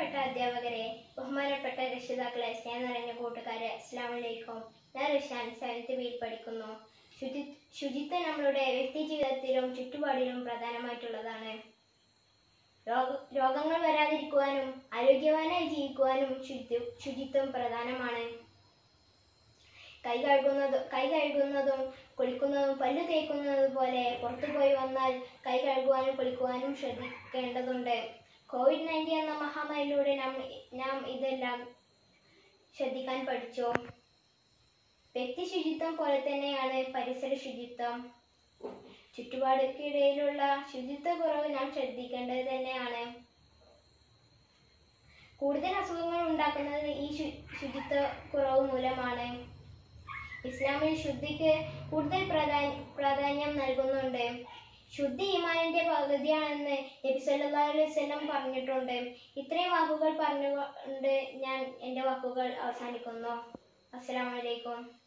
ബഹുമാനപ്പെട്ട അധ്യാപകരെ ബഹുമാനപ്പെട്ട രക്ഷിതാക്കളെ സ്നേഹം നിറഞ്ഞ കൂട്ടുകാരെ അസ്സാം വലൈക്കും ഞാൻ റിഷാൻ സെവൻത്ത് ബിയിൽ പഠിക്കുന്നു ശുചി ശുചിത്വം നമ്മളുടെ വ്യക്തി ജീവിതത്തിലും ചുറ്റുപാടിലും പ്രധാനമായിട്ടുള്ളതാണ് രോഗ രോഗങ്ങൾ വരാതിരിക്കുവാനും ആരോഗ്യവാനായി ജീവിക്കുവാനും ശുചി ശുചിത്വം പ്രധാനമാണ് കൈ കഴുകുന്നത് കൈ കഴുകുന്നതും കുളിക്കുന്നതും പല്ലു തേക്കുന്നതും പോലെ പുറത്തു പോയി വന്നാൽ കൈ കഴുകുവാനും കുളിക്കുവാനും ശ്രദ്ധിക്കേണ്ടതുണ്ട് കോവിഡ് നയൻറ്റീൻ എന്ന മഹാമാരിയിലൂടെ നാം നാം ഇതെല്ലാം ശ്രദ്ധിക്കാൻ പഠിച്ചു വ്യക്തി ശുചിത്വം പോലെ തന്നെയാണ് പരിസര ശുചിത്വം ചുറ്റുപാടുക്കിടയിലുള്ള ശുചിത്വ കുറവ് നാം ശ്രദ്ധിക്കേണ്ടത് തന്നെയാണ് കൂടുതൽ അസുഖങ്ങൾ ഉണ്ടാക്കുന്നത് ഈ ശു- ശുചിത്വ കുറവ് മൂലമാണ് ഇസ്ലാമിൽ ശുദ്ധിക്ക് കൂടുതൽ പ്രാധാന്യം പ്രാധാന്യം നൽകുന്നുണ്ട് ശുദ്ധി ഈമാനിന്റെ പകുതിയാണെന്ന് നബി സല്ലല്ലാഹു അലൈഹി വസല്ലം പറഞ്ഞിട്ടുണ്ട് ഇത്രയും വാക്കുകൾ പറഞ്ഞുകൊണ്ട് ഞാൻ എൻ്റെ വാക്കുകൾ അവസാനിക്കുന്നു അസ്സലാമു അലൈക്കും